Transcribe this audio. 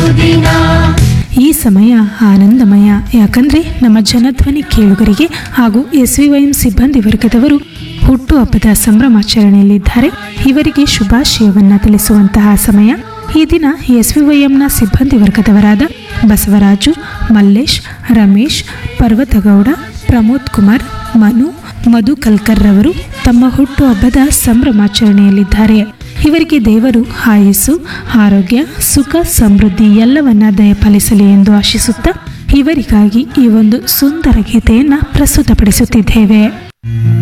ಸುದಿನ ಈ ಸಮಯ ಆನಂದಮಯ ಯಾಕಂದ್ರೆ ನಮ್ಮ ಜನಧ್ವನಿ ಕೇಳುಗರಿಗೆ ಹಾಗೂ ಎಸ್ ವಿ ವೈಎಂ ಸಿಬ್ಬಂದಿ ವರ್ಗದವರು ಹುಟ್ಟುಹಬ್ಬದ ಸಂಭ್ರಮಾಚರಣೆಯಲ್ಲಿದ್ದಾರೆ ಇವರಿಗೆ ಶುಭಾಶಯವನ್ನ ತಿಳಿಸುವಂತಹ ಸಮಯ ಈ ದಿನ ಎಸ್ ವಿ ವೈಎಂನ ಸಿಬ್ಬಂದಿ ವರ್ಗದವರಾದ ಬಸವರಾಜು ಮಲ್ಲೇಶ್ ರಮೇಶ್ ಪರ್ವತಗೌಡ ಪ್ರಮೋದ್ ಕುಮಾರ್ ಮನು ಮಧು ಕಲ್ಕರ್ ರವರು ತಮ್ಮ ಹುಟ್ಟುಹಬ್ಬದ ಸಂಭ್ರಮಾಚರಣೆಯಲ್ಲಿದ್ದಾರೆ ಇವರಿಗೆ ದೇವರು ಆಯಸ್ಸು ಆರೋಗ್ಯ ಸುಖ ಸಮೃದ್ಧಿ ಎಲ್ಲವನ್ನ ದಯಪಾಲಿಸಲಿ ಎಂದು ಆಶಿಸುತ್ತಾ ಇವರಿಗಾಗಿ ಈ ಒಂದು ಸುಂದರ ಗೀತೆಯನ್ನು ಪ್ರಸ್ತುತಪಡಿಸುತ್ತಿದ್ದೇವೆ